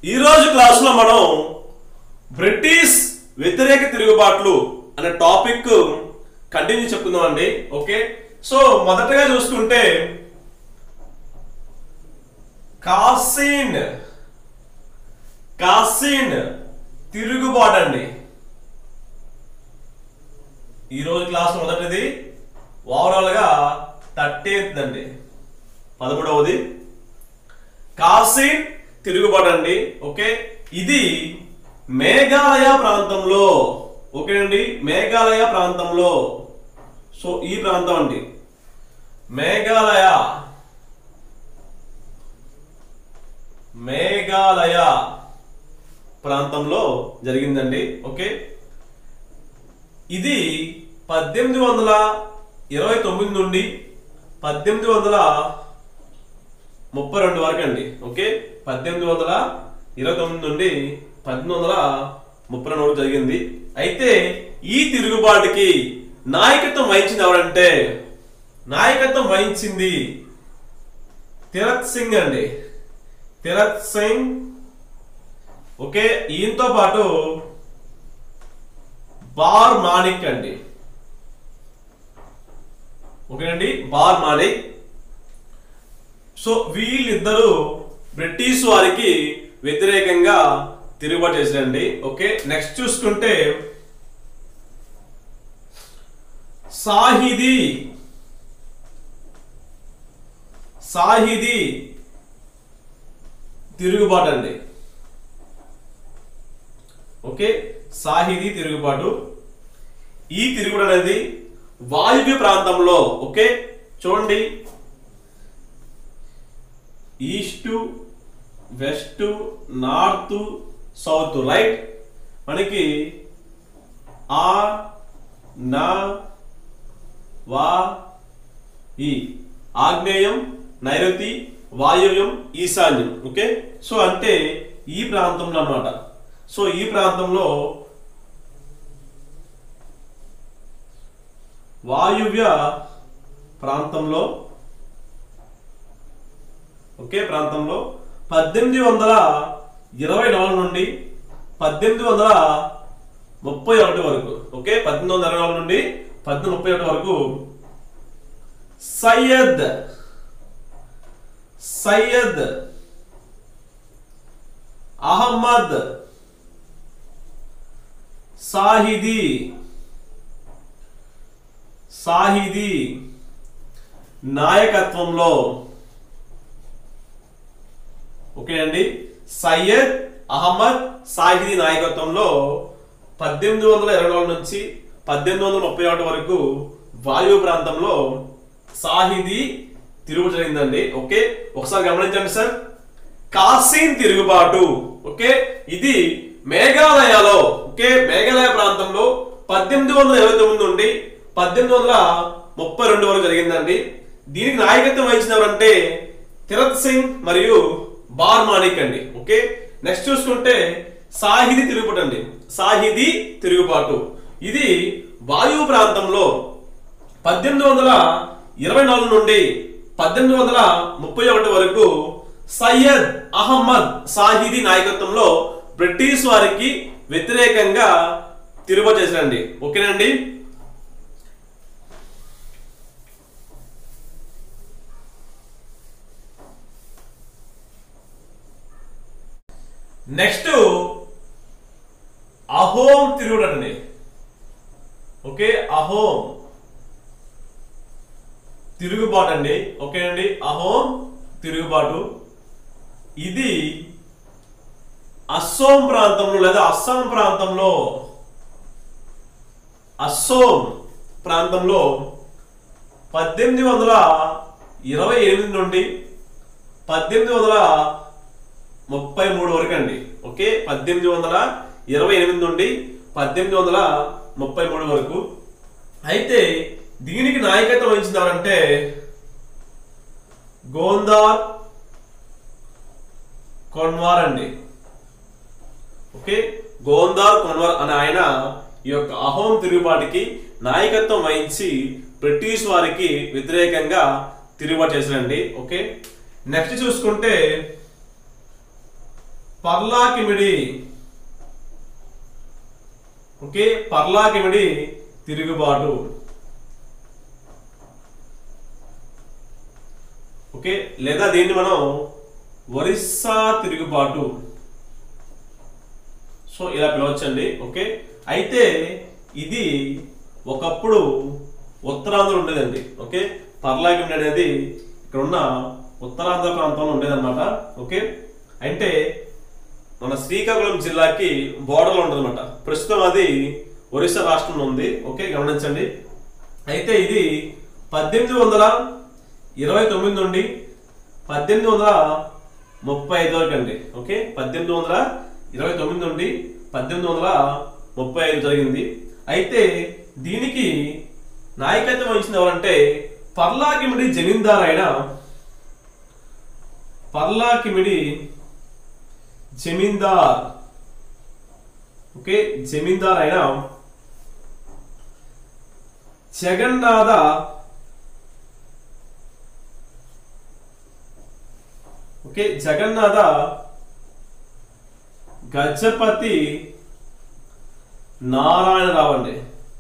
ఈ రోజు క్లాసులో మనం బ్రిటిష్ వ్యతిరేక తిరుగుబాట్లు అనే టాపిక్ కంటిన్యూ చెప్పుకుందాం అండి ఓకే సో మొదటగా చూసుకుంటే కాసిన్ కాసిన్ తిరుగుబాటు అండి ఈ రోజు క్లాస్ మొదటిది ఓవరాల్ గా థర్టీన్త్ అండి పదమూడవది కాసిన్ తిరుగుబాటు అండి ఓకే ఇది మేఘాలయ ప్రాంతంలో ఓకే అండి మేఘాలయ ప్రాంతంలో సో ఈ ప్రాంతం అండి మేఘాలయ మేఘాలయ ప్రాంతంలో జరిగిందండి ఓకే ఇది పద్దెనిమిది వందల ఇరవై తొమ్మిది నుండి పద్దెనిమిది వందల ముప్పై రెండు వరకు అండి ఓకే పద్దెనిమిది వందల ఇరవై తొమ్మిది నుండి పద్దెనిమిది వందల ముప్పై రెండు వరకు జరిగింది అయితే ఈ తిరుగుబాటుకి నాయకత్వం వహించింది ఎవరంటే నాయకత్వం వహించింది తిరత్ సింగ్ అండి తిరత్ సింగ్ ఓకే ఈయనతో పాటు బార్ మాణిక్ అండి ఓకేనండి బార్ మాణిక్ సో వీళ్ళిద్దరూ బ్రిటిష్ వారికి వ్యతిరేకంగా తిరుగుబాటు చేశారండి ఓకే నెక్స్ట్ చూసుకుంటే సాహిదీ సాహిదీ తిరుగుబాటు అండి ఓకే సాహిదీ తిరుగుబాటు ఈ తిరుగుడు అనేది వాయువ్య ప్రాంతంలో ఓకే చూడండి east west north south right మనకి ఆ నా వా ఈ ఆగ్నేయం నైరుతి వాయువ్యం ఈశాన్యం ఓకే సో అంటే ఈ ప్రాంతంలో అన్నమాట సో ఈ ప్రాంతంలో వాయువ్య ప్రాంతంలో ఒకే ప్రాంతంలో పద్దెనిమిది వందల ఇరవై నాలుగు నుండి పద్దెనిమిది వందల ముప్పై ఒకటి వరకు ఓకే పద్దెనిమిది వందల ఇరవై నాలుగు నుండి పద్దెనిమిది ముప్పై ఒకటి వరకు సయ్యద్ సయ్యద్ అహమ్మద్ సాహిదీ సాహిదీ నాయకత్వంలో ఓకే అండి సయ్యద్ అహ్మద్ సాహిదీ నాయకత్వంలో పద్దెనిమిది వందల ఇరవై నాలుగు నుంచి పద్దెనిమిది వందల ముప్పై ఒకటి వరకు వాయువు ప్రాంతంలో సాహిదీ తిరుగుబాటు జరిగిందండి ఓకే ఒకసారి గమనించండి సార్ కాసిన్ తిరుగుబాటు ఓకే ఇది మేఘాలయలో ఓకే మేఘాలయ ప్రాంతంలో పద్దెనిమిది వందల ఇరవై తొమ్మిది నుండి పద్దెనిమిది వందల ముప్పై రెండు వరకు జరిగిందండి దీనికి నాయకత్వం వహించిన ఎవరంటే తిరత్ సింగ్ మరియు బార్ మాణిక్ అండి ఓకే నెక్స్ట్ చూసుకుంటే సాహిదీ తిరుగుబాటు అండి సాహిదీ తిరుగుబాటు ఇది వాయువు ప్రాంతంలో పద్దెనిమిది వందల ఇరవై నాలుగు నుండి పద్దెనిమిది వందల ముప్పై ఒకటి వరకు సయ్యద్ అహ్మద్ సాహిదీ నాయకత్వంలో బ్రిటిష్ వారికి వ్యతిరేకంగా తిరుగుబాటు చేశారండి ఓకేనండి నెక్స్ట్ అహోం తిరుగుడు అండి ఓకే అహోం తిరుగుబాటు అండి ఓకే అండి అహోం తిరుగుబాటు ఇది అస్సోం ప్రాంతంలో లేదా అస్సాం ప్రాంతంలో అస్సోం ప్రాంతంలో పద్దెనిమిది వందల ఇరవై ఎనిమిది నుండి పద్దెనిమిది వందల ముప్పై మూడు వరకు అండి ఓకే పద్దెనిమిది వందల ఇరవై ఎనిమిది నుండి పద్దెనిమిది వందల ముప్పై మూడు వరకు అయితే దీనికి నాయకత్వం వహించింది ఎవరంటే గోందార్ కొన్వార్ అండి ఓకే గోందార్ కొన్వార్ అనే ఆయన ఈ యొక్క అహోం తిరుగుబాటుకి నాయకత్వం వహించి బ్రిటిష్ వారికి వ్యతిరేకంగా తిరుగుబాటు చేశారండి ఓకే నెక్స్ట్ చూసుకుంటే పర్లాకిమిడి ఓకే పర్లాకిమిడి తిరుగుబాటు ఓకే లేదా దీన్ని మనం ఒరిస్సా తిరుగుబాటు సో ఇలా పిలవచ్చండి ఓకే అయితే ఇది ఒకప్పుడు ఉత్తరాంధ్ర ఉండేదండి ఓకే పర్లాకిమిడి అనేది ఇక్కడ ఉన్న ఉత్తరాంధ్ర ప్రాంతంలో ఉండేదన్నమాట ఓకే అంటే మన శ్రీకాకుళం జిల్లాకి బోర్డర్లో ఉంటుందన్నమాట ప్రస్తుతం అది ఒరిస్సా రాష్ట్రంలో ఉంది ఓకే గమనించండి అయితే ఇది పద్దెనిమిది వందల ఇరవై తొమ్మిది నుండి పద్దెనిమిది వందల ముప్పై ఐదు వరకు అండి ఓకే పద్దెనిమిది వందల ఇరవై తొమ్మిది నుండి పద్దెనిమిది వందల ముప్పై ఐదు జరిగింది అయితే దీనికి నాయకత్వం వహించింది ఎవరంటే పర్లాకిమిడి జమీందార్ అయిన పర్లాకిమిడి జమీందార్ ఓకే జమీందార్ అయిన జగన్నాథ ఓకే జగన్నాథ గజపతి నారాయణరావు అండి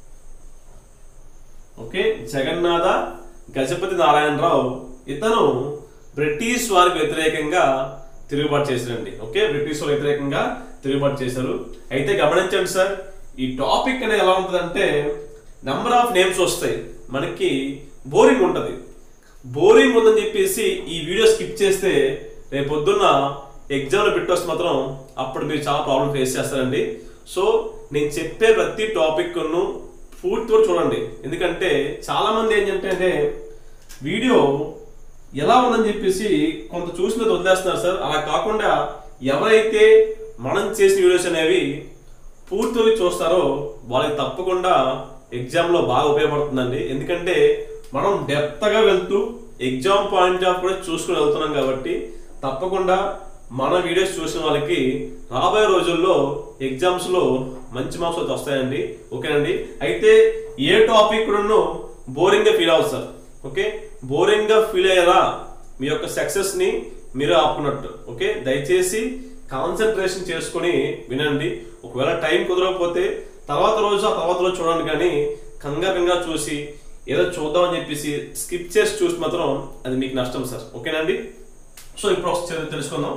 ఓకే జగన్నాథ గజపతి నారాయణరావు ఇతను బ్రిటిష్ వారికి వ్యతిరేకంగా తిరుగుబాటు చేశారండి ఓకే బ్రిటిష్ వారికి వ్యతిరేకంగా తిరుగుబాటు చేశారు అయితే గమనించండి సార్ ఈ టాపిక్ అనేది ఎలా ఉంటుందంటే నెంబర్ ఆఫ్ నేమ్స్ వస్తాయి మనకి బోరింగ్ ఉంటుంది బోరింగ్ ఉందని చెప్పేసి ఈ వీడియో స్కిప్ చేస్తే రేపు పొద్దున్న ఎగ్జామ్లో పెట్టొస్తే మాత్రం అప్పుడు మీరు చాలా ప్రాబ్లం ఫేస్ చేస్తారండి సో నేను చెప్పే ప్రతి టాపిక్ ను పూర్తిగా చూడండి ఎందుకంటే చాలా మంది ఏంటంటే వీడియో ఎలా ఉందని చెప్పేసి కొంత చూసిన తర్వాత వదిలేస్తున్నారు సార్ అలా కాకుండా ఎవరైతే మనం చేసిన వీడియోస్ అనేవి పూర్తిగా చూస్తారో వాళ్ళకి తప్పకుండా ఎగ్జామ్లో బాగా ఉపయోగపడుతుందండి ఎందుకంటే మనం డెప్త్గా వెళ్తూ ఎగ్జామ్ పాయింట్ ఆఫ్ కూడా చూసుకుని వెళ్తున్నాం కాబట్టి తప్పకుండా మన వీడియోస్ చూసిన వాళ్ళకి రాబోయే రోజుల్లో ఎగ్జామ్స్ లో మంచి మార్క్స్ అయితే వస్తాయండి ఓకేనండి అయితే ఏ టాపిక్ కూడా బోరింగ్ గా ఫీల్ అవ్వదు సార్ ఓకే బోరింగ్ గా ఫీల్ అయ్యేలా మీ యొక్క సక్సెస్ ని మీరు ఆపుకున్నట్టు ఓకే దయచేసి కాన్సన్ట్రేషన్ చేసుకొని వినండి ఒకవేళ టైం కుదరకపోతే తర్వాత రోజు ఆ తర్వాత రోజు చూడండి కానీ కంగారు కంగారు చూసి ఏదో చూద్దామని చెప్పేసి స్కిప్ చేసి చూసి మాత్రం అది మీకు నష్టం సార్ ఓకేనండి సో ఇప్పుడు ఒకసారి తెలుసుకుందాం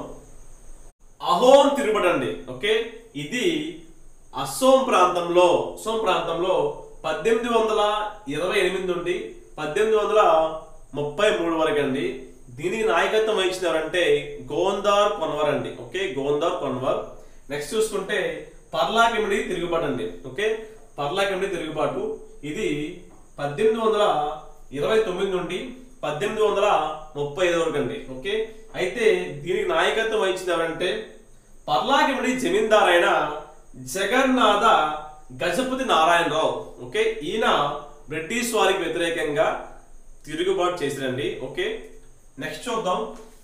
అహోం తిరుపతి అండి ఓకే ఇది అసోం ప్రాంతంలో అసోం ప్రాంతంలో పద్దెనిమిది వందల ఇరవై ఎనిమిది నుండి పద్దెనిమిది వందల ముప్పై మూడు వరకు అండి దీనికి నాయకత్వం వహించిన ఎవరంటే గోందార్ కొన్వర్ అండి ఓకే గోందార్ కొన్వర్ నెక్స్ట్ చూసుకుంటే పర్లాకిమిడి తిరుగుబాటు అండి ఓకే పర్లాకిమిడి తిరుగుబాటు ఇది పద్దెనిమిది వందల ఇరవై తొమ్మిది నుండి పద్దెనిమిది వందల ముప్పై ఐదు వరకు అండి ఓకే అయితే దీనికి నాయకత్వం వహించింది ఎవరంటే పర్లాకిమిడి జమీందార్ అయిన జగన్నాథ గజపతి నారాయణరావు ఓకే ఈయన బ్రిటిష్ వారికి వ్యతిరేకంగా తిరుగుబాటు చేసిరండి ఓకే నెక్స్ట్ చూద్దాం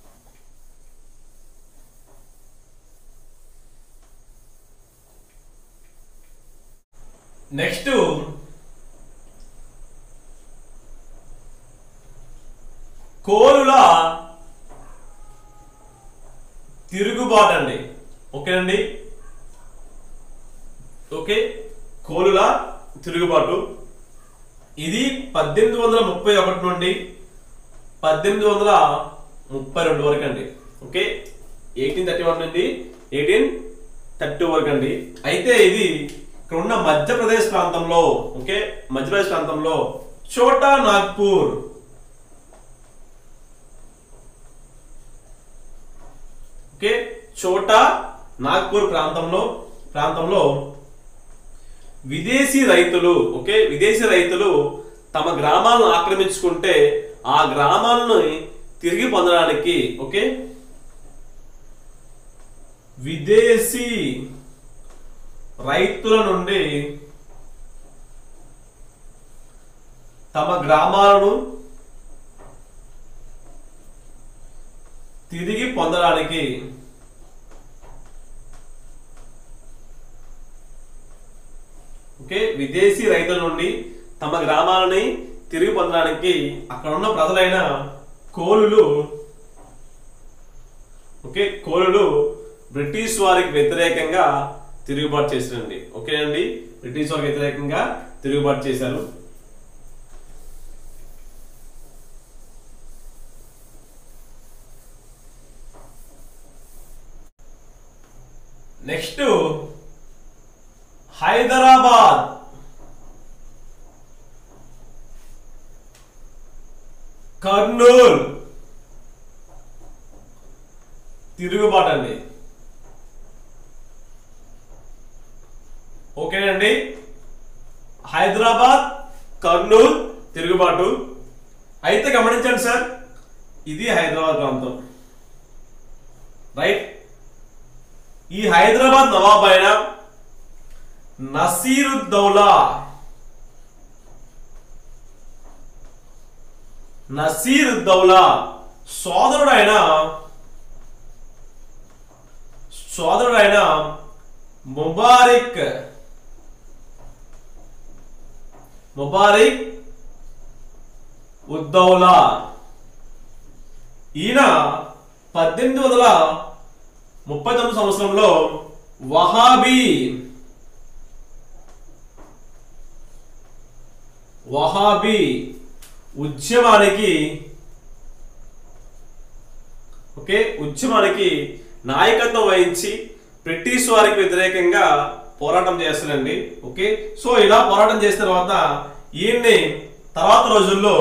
నెక్స్ట్ కోరుల తిరుగుబాటు అండి ఓకేనండి ఓకే కోలుల తిరుగుబాటు ఇది పద్దెనిమిది వందల ముప్పై ఒకటి నుండి పద్దెనిమిది వందల ముప్పై రెండు వరకు అండి ఓకే ఎయిటీన్ థర్టీ వన్ నుండి ఎయిటీన్ థర్టీ వరకు అండి అయితే ఇది ఇక్కడ ఉన్న మధ్యప్రదేశ్ ప్రాంతంలో ఓకే మధ్యప్రదేశ్ ప్రాంతంలో చోటా నాగ్పూర్ ఓకే చోటా నాగ్పూర్ ప్రాంతంలో ప్రాంతంలో విదేశీ రైతులు ఓకే విదేశీ రైతులు తమ గ్రామాలను ఆక్రమించుకుంటే ఆ గ్రామాలను తిరిగి పొందడానికి ఓకే విదేశీ రైతుల నుండి తమ గ్రామాలను తిరిగి పొందడానికి ఓకే విదేశీ రైతుల నుండి తమ గ్రామాలని తిరిగి పొందడానికి అక్కడ ఉన్న ప్రజలైన కోలులు ఓకే కోలులు బ్రిటిష్ వారికి వ్యతిరేకంగా తిరుగుబాటు చేశారండి ఓకేనండి బ్రిటిష్ వారికి వ్యతిరేకంగా తిరుగుబాటు చేశారు నెక్స్ట్ హైదరాబాద్ కర్నూల్ తిరుగుబాటు అండి ఓకేనండి హైదరాబాద్ కర్నూల్ తిరుగుబాటు అయితే గమనించండి సార్ ఇది హైదరాబాద్ ప్రాంతం రైట్ ఈ హైదరాబాద్ నవాబ్ అయిన నసీరుద్దౌలా నసీరుద్దౌలా సోదరుడైన సోదరుడైన ముబారిక్ ముబారిక్ ఉద్దౌలా ఈయన పద్దెనిమిది వందల ముప్పై తొమ్మిది సంవత్సరంలో వహాబీ వహాబీ ఉద్యమానికి ఓకే ఉద్యమానికి నాయకత్వం వహించి బ్రిటిష్ వారికి వ్యతిరేకంగా పోరాటం చేస్తారండి ఓకే సో ఇలా పోరాటం చేసిన తర్వాత ఈయన్ని తర్వాత రోజుల్లో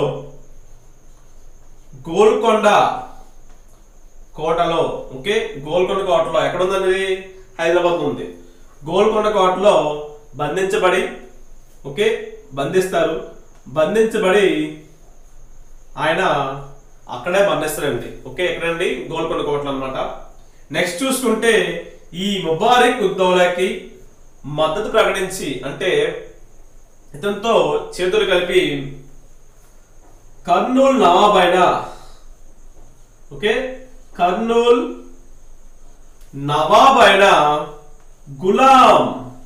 గోల్కొండ కోటలో ఓకే గోల్కొండ కోటలో ఎక్కడ ఉందండి హైదరాబాద్ ఉంది గోల్కొండ కోటలో బంధించబడి ఓకే బంధిస్తారు బంధించబడి ఆయన అక్కడే బంధిస్తారండి ఓకే ఎక్కడండి గోల్కొండ కోటలో అన్నమాట నెక్స్ట్ చూసుకుంటే ఈ ముబారిక్ ఉద్దౌలాకి మద్దతు ప్రకటించి అంటే ఇతనితో చేతులు కలిపి కర్నూలు నవాబ్ అయిన ఓకే కర్నూల్ నవాబ్ అయిన గులాం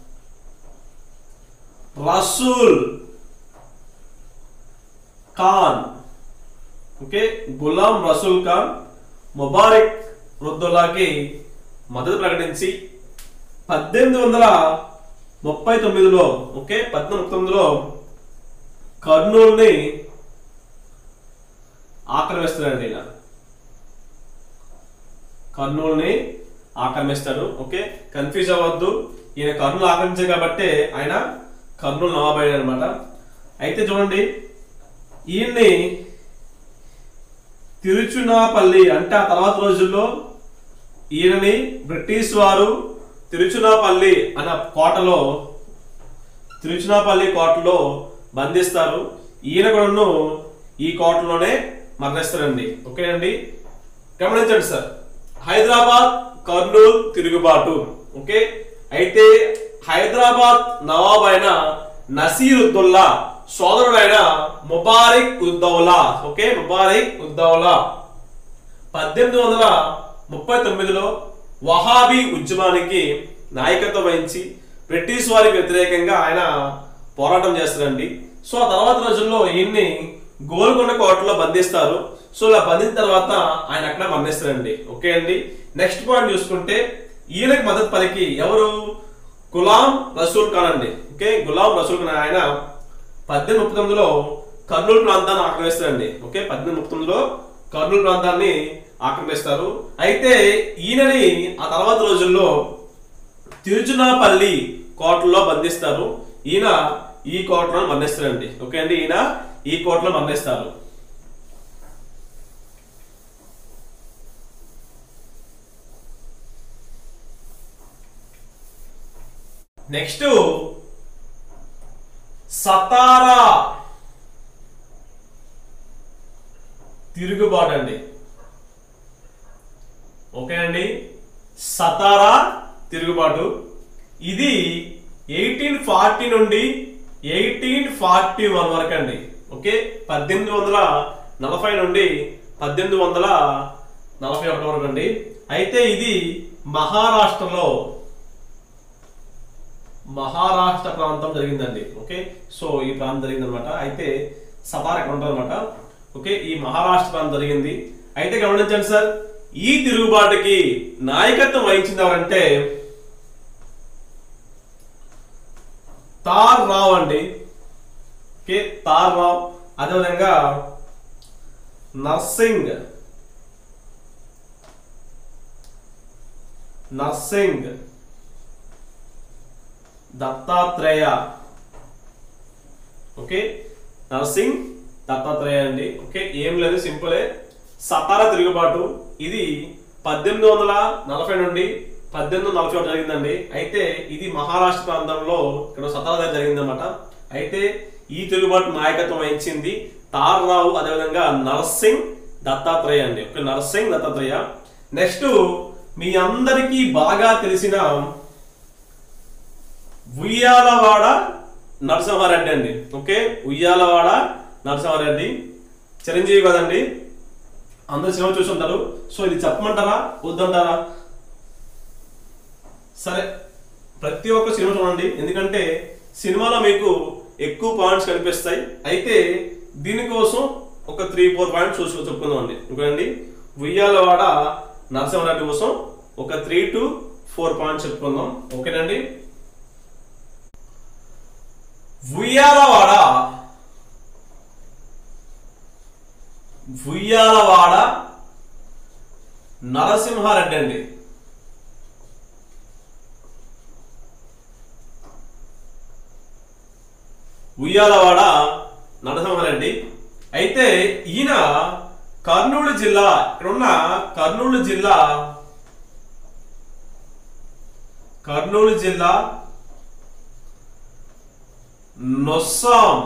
రసూల్ ఖాన్ ఓకే గులాం రసూల్ ఖాన్ ముబారక్ వృద్ధుల్లాకి మద్దతు ప్రకటించి పద్దెనిమిది వందల ముప్పై తొమ్మిదిలో ఓకే పద్దెనిమిది ముప్పై తొమ్మిదిలో కర్నూల్ని ఆక్రమిస్తాడండి ఈయన కర్నూలుని ఆక్రమిస్తాడు ఓకే కన్ఫ్యూజ్ అవ్వద్దు ఈయన కర్నూలు ఆక్రమించాడు కాబట్టి ఆయన కర్నూలు నవాబాయి అనమాట అయితే చూడండి ఈయన్ని తిరుచునాపల్లి అంటే ఆ తర్వాత రోజుల్లో ఈయనని బ్రిటిష్ వారు తిరుచునాపల్లి అన్న కోటలో తిరుచునాపల్లి కోటలో బంధిస్తారు ఈయన కూడాను ఈ కోటలోనే మరణిస్తారండి ఓకేనండి గమనించండి సార్ హైదరాబాద్ కర్నూలు తిరుగుబాటు ఓకే అయితే హైదరాబాద్ నవాబ్ అయిన నసీరుద్దౌలా సోదరుడైన ముబారిక్ ఉద్దౌలా ఓకే ముబారిక్ ఉద్దౌలా పద్దెనిమిది వందల ముప్పై తొమ్మిదిలో వహాబీ ఉద్యమానికి నాయకత్వం వహించి బ్రిటిష్ వారికి వ్యతిరేకంగా ఆయన పోరాటం చేస్తారండి సో ఆ తర్వాత రోజుల్లో ఈయన్ని గోల్కొండ కోటలో బంధిస్తారు సో ఇలా బంధించిన తర్వాత ఆయన అక్కడ మరణిస్తారండి ఓకే అండి నెక్స్ట్ పాయింట్ చూసుకుంటే ఈయనకి మద్దతు పలికి ఎవరు గులాం రసూల్ ఖాన్ అండి ఓకే గులాం రసూల్ ఖాన్ ఆయన పద్దెనిమిది ముప్పై తొమ్మిదిలో కర్నూలు ప్రాంతాన్ని ఆక్రమిస్తారండి ఓకే పద్దెనిమిది ముప్పై తొమ్మిదిలో కర్నూలు ప్రాంతాన్ని ఆక్రమిస్తారు అయితే ఈయనని ఆ తర్వాత రోజుల్లో తిరుచునాపల్లి కోటలో బంధిస్తారు ఈయన ఈ కోటలో మరణిస్తారండి ఓకే అండి ఈయన ఈ కోటలో మరణిస్తారు నెక్స్ట్ సతారా తిరుగుబాటు అండి ఓకేనండి సతారా తిరుగుబాటు ఇది ఎయిటీన్ ఫార్టీ నుండి ఎయిటీన్ ఫార్టీ వన్ వరకు అండి ఓకే పద్దెనిమిది వందల నలభై నుండి పద్దెనిమిది వందల నలభై ఒకటి వరకు అండి అయితే ఇది మహారాష్ట్రలో మహారాష్ట్ర ప్రాంతం జరిగిందండి ఓకే సో ఈ ప్రాంతం జరిగింది అనమాట అయితే సతార్ ఎక్కడ ఉంటుంది అనమాట ఓకే ఈ మహారాష్ట్ర ప్రాంతం జరిగింది అయితే గమనించండి సార్ ఈ తిరుగుబాటుకి నాయకత్వం వహించింది ఎవరంటే తార్ రావ్ అండి ఓకే తార్ రావ్ అదేవిధంగా నర్సింగ్ నర్సింగ్ దత్తాత్రేయ ఓకే నర్సింగ్ దత్తాత్రేయ అండి ఓకే ఏం లేదు సింపులే సతారా తిరుగుబాటు ఇది పద్దెనిమిది వందల నలభై నుండి పద్దెనిమిది వందల నలభై ఒకటి జరిగిందండి అయితే ఇది మహారాష్ట్ర ప్రాంతంలో ఇక్కడ సతారా దగ్గర జరిగిందన్నమాట అయితే ఈ తిరుగుబాటు నాయకత్వం వహించింది తార్రావు అదేవిధంగా నర్సింగ్ దత్తాత్రేయ అండి ఓకే నర్సింగ్ దత్తాత్రేయ నెక్స్ట్ మీ అందరికీ బాగా తెలిసిన ఉయ్యాలవాడ నరసింహారెడ్డి అండి ఓకే ఉయ్యాలవాడ నరసింహారెడ్డి చిరంజీవి కదండి అందరు సినిమా చూసి ఉంటారు సో ఇది చెప్పమంటారా వద్దంటారా సరే ప్రతి ఒక్క సినిమా చూడండి ఎందుకంటే సినిమాలో మీకు ఎక్కువ పాయింట్స్ కనిపిస్తాయి అయితే దీనికోసం ఒక త్రీ ఫోర్ పాయింట్స్ చూసుకొని చెప్పుకుందాం అండి ఇంకోండి ఉయ్యాలవాడ నరసింహారెడ్డి కోసం ఒక త్రీ టు ఫోర్ పాయింట్స్ చెప్పుకుందాం ఓకేనండి ఉయ్యాలవాడ ఉయ్యాలవాడ నరసింహారెడ్డి అండి ఉయ్యాలవాడ నరసింహారెడ్డి అయితే ఈయన కర్నూలు జిల్లా ఇక్కడున్న కర్నూలు జిల్లా కర్నూలు జిల్లా నొస్సాం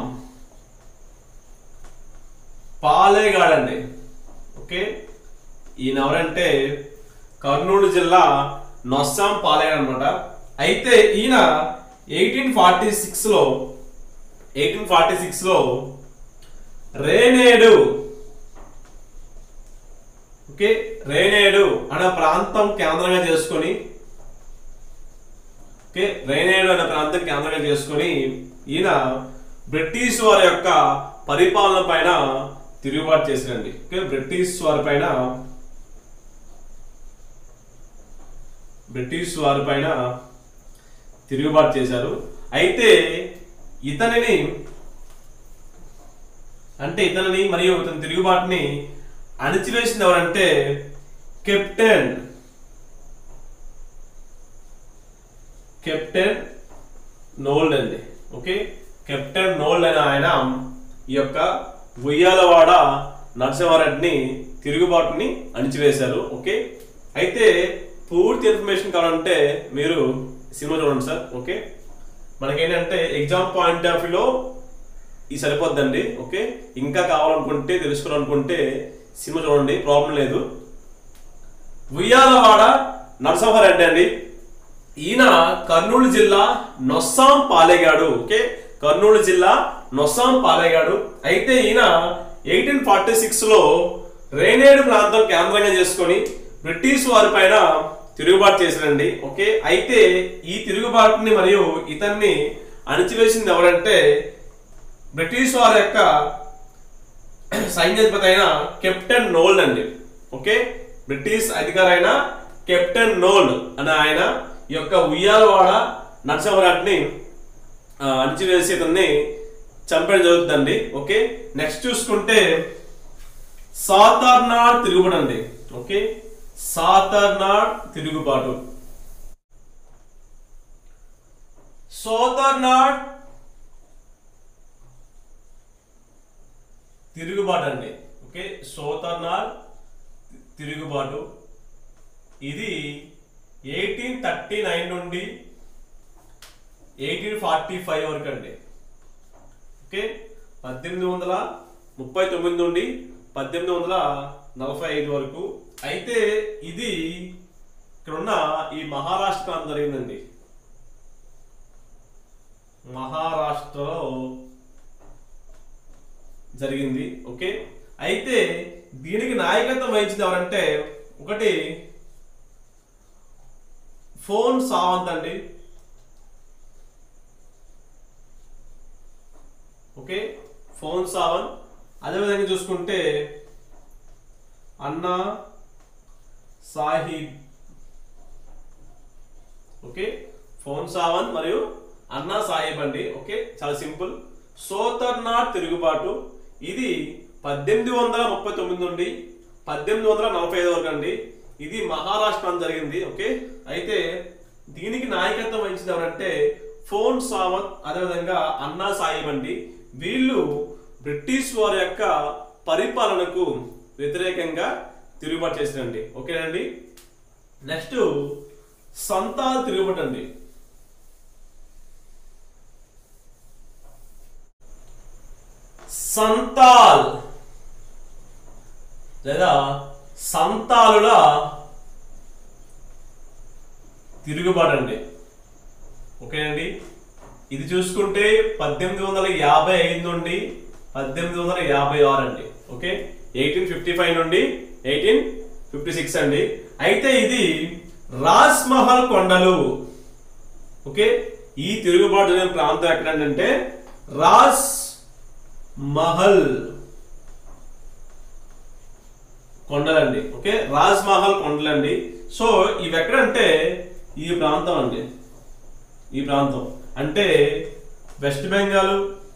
పాలేగాడండి ఓకే ఈయన ఎవరంటే కర్నూలు జిల్లా నొస్సాం పాలేగాడు అనమాట అయితే ఈయన ఎయిటీన్ ఫార్టీ సిక్స్లో ఎయిటీన్ ఫార్టీ సిక్స్లో రేనేడు ఓకే రేనేడు అనే ప్రాంతం కేంద్రంగా చేసుకొని ఓకే రైనేడు అనే ప్రాంతం కేంద్రంగా చేసుకొని ఈయన బ్రిటిష్ వారి యొక్క పరిపాలన పైన తిరుగుబాటు చేసిరండి ఓకే బ్రిటిష్ వారి పైన బ్రిటిష్ వారి పైన తిరుగుబాటు చేశారు అయితే ఇతనిని అంటే ఇతనిని మరియు ఇతని తిరుగుబాటుని అణిచివేసింది ఎవరంటే కెప్టెన్ కెప్టెన్ నోల్డ్ అండి ఓకే కెప్టెన్ నోల్డ్ అనే ఆయన ఈ యొక్క ఉయ్యాలవాడ నరసింహారెడ్డిని తిరుగుబాటుని అణిచివేశారు ఓకే అయితే పూర్తి ఇన్ఫర్మేషన్ కావాలంటే మీరు సినిమా చూడండి సార్ ఓకే మనకేంటంటే ఎగ్జామ్ పాయింట్ ఆఫ్ వ్యూలో ఇది సరిపోద్దండి ఓకే ఇంకా కావాలనుకుంటే తెలుసుకోవాలనుకుంటే సినిమా చూడండి ప్రాబ్లం లేదు ఉయ్యాలవాడ నరసింహారెడ్డి అండి ఈయన కర్నూలు జిల్లా నొస్సాం పాలేగాడు ఓకే కర్నూలు జిల్లా నొస్సాం పాలేగాడు అయితే ఈయన ఎయిటీన్ ఫార్టీ సిక్స్ లో రేనేడు ప్రాంతం కేంద్రంగా చేసుకొని బ్రిటిష్ వారి పైన తిరుగుబాటు చేశారండి ఓకే అయితే ఈ తిరుగుబాటుని మరియు ఇతన్ని అణిచివేసింది ఎవరంటే బ్రిటిష్ వారి యొక్క సైన్యాధిపతి అయిన కెప్టెన్ నోల్డ్ అండి ఓకే బ్రిటిష్ అధికారి అయిన కెప్టెన్ నోల్డ్ అనే ఆయన ఈ యొక్క ఉయ్యాలవాడ నరసింహరాజ్ని ఆ, అణిచివేసి ఇతన్ని చంపడం జరుగుతుందండి ఓకే నెక్స్ట్ చూసుకుంటే సాతార్నాడ్ తిరుగుబాటు అండి ఓకే సాతార్నాడ్ తిరుగుబాటు సోతర్నాడ్ తిరుగుబాటు అండి ఓకే సోతర్నాడ్ తిరుగుబాటు ఇది ఎయిటీన్ థర్టీ నైన్ నుండి ఎయిటీన్ ఫార్టీ ఫైవ్ వరకు అండి ఓకే పద్దెనిమిది వందల ముప్పై తొమ్మిది నుండి పద్దెనిమిది వందల నలభై ఐదు వరకు అయితే ఇది ఇక్కడున్న ఈ మహారాష్ట్ర ప్రాంతం జరిగిందండి మహారాష్ట్రలో జరిగింది ఓకే అయితే దీనికి నాయకత్వం వహించింది ఎవరంటే ఒకటి ఫోన్ సావంత్ అండి ఓకే ఫోన్ సావంత్ అదేవిధంగా చూసుకుంటే అన్నా సాహిబ్ ఓకే ఫోన్ సావన్ మరియు అన్నా సాహిబ్ అండి ఓకే చాలా సింపుల్ సోతర్నాథ్ తిరుగుబాటు ఇది పద్దెనిమిది వందల ముప్పై తొమ్మిది నుండి పద్దెనిమిది వందల నలభై ఐదు వరకు అండి ఇది మహారాష్ట్ర జరిగింది ఓకే అయితే దీనికి నాయకత్వం వహించింది ఎవరంటే ఫోన్ సావంత్ అదేవిధంగా అన్నా సాహిబ్ అండి వీళ్ళు బ్రిటిష్ వారి యొక్క పరిపాలనకు వ్యతిరేకంగా తిరుగుబాటు చేసినండి ఓకేనండి నెక్స్ట్ సంతాల్ తిరుగుబాటు అండి సంతాల్ లేదా సంతాలుల తిరుగుబాటు అండి ఓకేనండి ఇది చూసుకుంటే పద్దెనిమిది వందల యాభై ఐదు నుండి పద్దెనిమిది వందల యాభై ఆరు అండి ఓకే ఎయిటీన్ ఫిఫ్టీ ఫైవ్ నుండి ఎయిటీన్ ఫిఫ్టీ సిక్స్ అండి అయితే ఇది రాజ్ మహల్ కొండలు ఓకే ఈ తిరుగుబాటు జరిగిన ప్రాంతం ఎక్కడంటే రాజ్ మహల్ కొండలండి ఓకే రాజ్ మహల్ కొండలండి సో ఇవి ఎక్కడంటే ఈ ప్రాంతం అండి ఈ ప్రాంతం అంటే వెస్ట్ బెంగాల్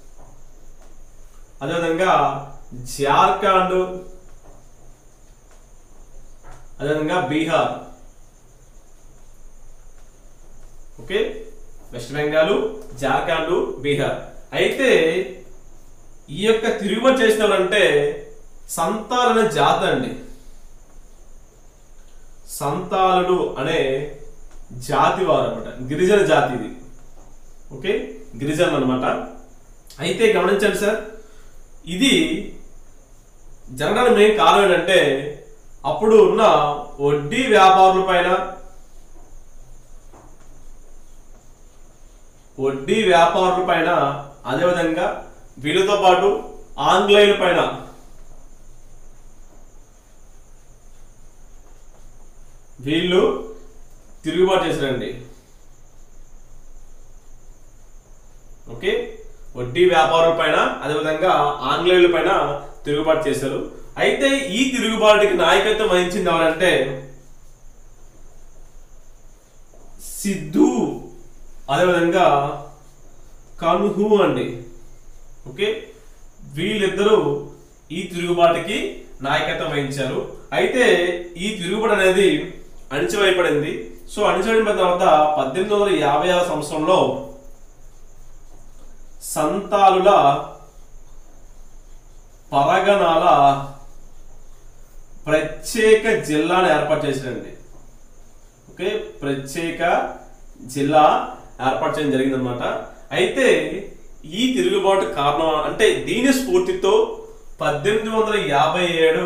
అదేవిధంగా జార్ఖండ్ అదేవిధంగా బీహార్ ఓకే వెస్ట్ బెంగాల్ జార్ఖండ్ బీహార్ అయితే ఈ యొక్క తిరుగుబాటు చేసిన వాళ్ళంటే సంతాల్ అనే జాతి అండి సంతాలుడు అనే జాతి వారు అనమాట గిరిజన జాతి ఇది ఓకే గిరిజనులు అనమాట అయితే గమనించండి సార్ ఇది జరగడానికి మెయిన్ కారణం ఏంటంటే అప్పుడు ఉన్న వడ్డీ వ్యాపారుల పైన వడ్డీ వ్యాపారుల పైన అదేవిధంగా వీళ్ళతో పాటు ఆంగ్లేయుల పైన వీళ్ళు తిరుగుబాటు చేశారండి ఓకే వడ్డీ వ్యాపారుల పైన అదేవిధంగా ఆంగ్లేయుల పైన తిరుగుబాటు చేశారు అయితే ఈ తిరుగుబాటుకి నాయకత్వం వహించింది ఎవరంటే సిద్ధు అదేవిధంగా కన్హు అండి ఓకే వీళ్ళిద్దరూ ఈ తిరుగుబాటుకి నాయకత్వం వహించారు అయితే ఈ తిరుగుబాటు అనేది అణిచివేయబడింది సో అణిచివేయబడిన తర్వాత పద్దెనిమిది వందల యాభై ఆరు సంవత్సరంలో సంతాలుల పరగణాల ప్రత్యేక జిల్లాను ఏర్పాటు చేశారండి ఓకే ప్రత్యేక జిల్లా ఏర్పాటు చేయడం జరిగిందనమాట అయితే ఈ తిరుగుబాటు కారణం అంటే దీని స్ఫూర్తితో పద్దెనిమిది వందల యాభై ఏడు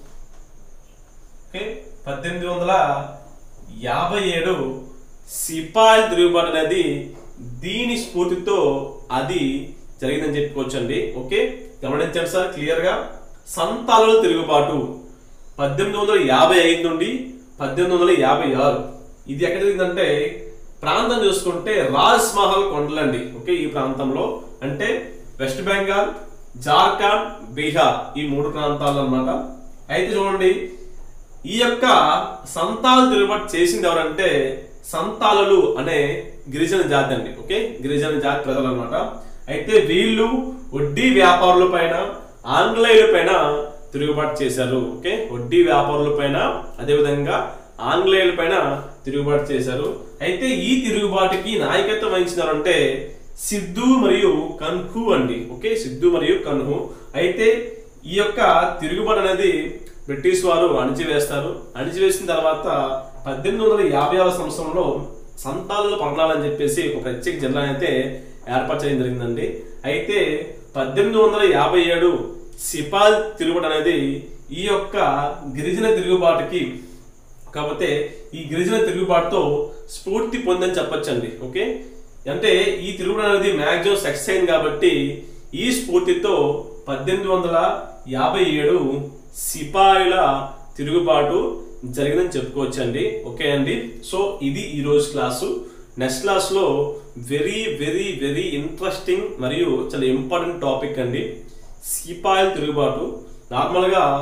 ఓకే పద్దెనిమిది వందల యాభై ఏడు సిపాయిల తిరుగుబాటు అనేది దీని స్ఫూర్తితో అది జరిగిందని చెప్పుకోవచ్చండి ఓకే గమనించండి సార్ క్లియర్ గా సంతాలుల తిరుగుబాటు పద్దెనిమిది వందల యాభై ఐదు నుండి పద్దెనిమిది వందల యాభై ఆరు ఇది ఎక్కడ జరిగిందంటే ప్రాంతం చూసుకుంటే రాజ్ మహల్ కొండలండి ఓకే ఈ ప్రాంతంలో అంటే వెస్ట్ బెంగాల్ జార్ఖండ్ బీహార్ ఈ మూడు ప్రాంతాలు అన్నమాట అయితే చూడండి ఈ యొక్క సంతాలు తిరుగుబాటు చేసింది ఎవరంటే సంతాలలు అనే గిరిజన జాతి అండి ఓకే గిరిజన జాతి ప్రజలు అనమాట అయితే వీళ్ళు వడ్డీ వ్యాపారుల పైన ఆంగ్లేయుల పైన తిరుగుబాటు చేశారు ఓకే వడ్డీ వ్యాపారుల పైన అదేవిధంగా ఆంగ్లేయుల పైన తిరుగుబాటు చేశారు అయితే ఈ తిరుగుబాటుకి నాయకత్వం వహించినారంటే సిద్ధు మరియు కన్హు అండి ఓకే సిద్ధు మరియు కన్హు అయితే ఈ యొక్క తిరుగుబాటు అనేది బ్రిటిష్ వారు అణిచివేస్తారు అణిచివేసిన తర్వాత పద్దెనిమిది వందల యాభై ఆరు సంవత్సరంలో సంతాల పట్టణాలని చెప్పేసి ఒక ప్రత్యేక జిల్లా అయితే ఏర్పాటు చేయడం జరిగిందండి అయితే పద్దెనిమిది వందల యాభై ఏడు సిపాల్ తిరుగుబాటు అనేది ఈ యొక్క గిరిజన తిరుగుబాటుకి కాకపోతే ఈ గిరిజన తిరుగుబాటుతో స్ఫూర్తి పొందని చెప్పొచ్చండి ఓకే అంటే ఈ తిరుగుబాటు అనేది మ్యాక్సిమం సక్సెస్ అయింది కాబట్టి ఈ స్ఫూర్తితో పద్దెనిమిది వందల యాభై ఏడు సిపాయిల తిరుగుబాటు జరిగిందని చెప్పుకోవచ్చండి ఓకే అండి సో ఇది ఈ రోజు క్లాసు నెక్స్ట్ క్లాస్ లో వెరీ వెరీ వెరీ ఇంట్రెస్టింగ్ మరియు చాలా ఇంపార్టెంట్ టాపిక్ అండి సిపాయిల తిరుగుబాటు నార్మల్గా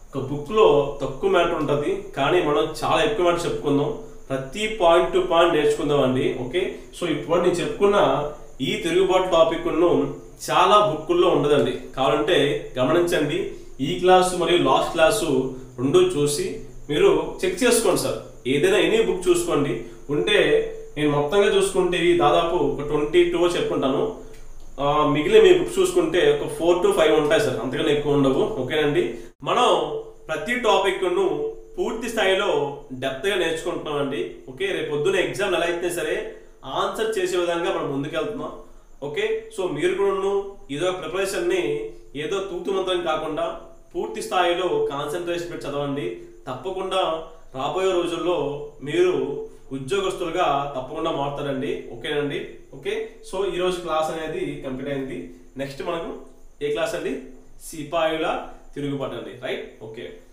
ఒక బుక్ లో తక్కువ మ్యాటర్ ఉంటుంది కానీ మనం చాలా ఎక్కువ మ్యాటర్ చెప్పుకుందాం ప్రతి పాయింట్ టు పాయింట్ నేర్చుకుందాం అండి ఓకే సో ఇప్పుడు నేను చెప్పుకున్న ఈ తిరుగుబాటు టాపిక్ ను చాలా బుక్కుల్లో ఉండదండి కావాలంటే గమనించండి ఈ క్లాసు మరియు లాస్ట్ క్లాసు రెండు చూసి మీరు చెక్ చేసుకోండి సార్ ఏదైనా ఎనీ బుక్ చూసుకోండి ఉంటే నేను మొత్తంగా చూసుకుంటే ఇవి దాదాపు ఒక ట్వంటీ టూ చెప్పుకుంటాను ఆ, మిగిలిన మీ బుక్స్ చూసుకుంటే ఒక ఫోర్ టు ఫైవ్ ఉంటాయి సార్ అంతకన్నా ఎక్కువ ఉండవు ఓకేనండి మనం ప్రతి టాపిక్ ను పూర్తి స్థాయిలో డెప్త్ గా నేర్చుకుంటున్నాం అండి ఓకే రేపు పొద్దున ఎగ్జామ్ ఎలా అయితే సరే ఆన్సర్ చేసే విధంగా మనం ముందుకెళ్తున్నాం ఓకే సో మీరు కూడా ఏదో ప్రిపరేషన్ ని ఏదో తూతుమంతం కాకుండా పూర్తి స్థాయిలో కాన్సన్ట్రేషన్ పెట్టి చదవండి తప్పకుండా రాబోయే రోజుల్లో మీరు ఉద్యోగస్తులుగా తప్పకుండా మారుతారండి ఓకేనండి ఓకే సో ఈ రోజు క్లాస్ అనేది కంప్లీట్ అయింది నెక్స్ట్ మనకు ఏ క్లాస్ అండి సిపాయుల తిరుగుబాటు అండి రైట్ ఓకే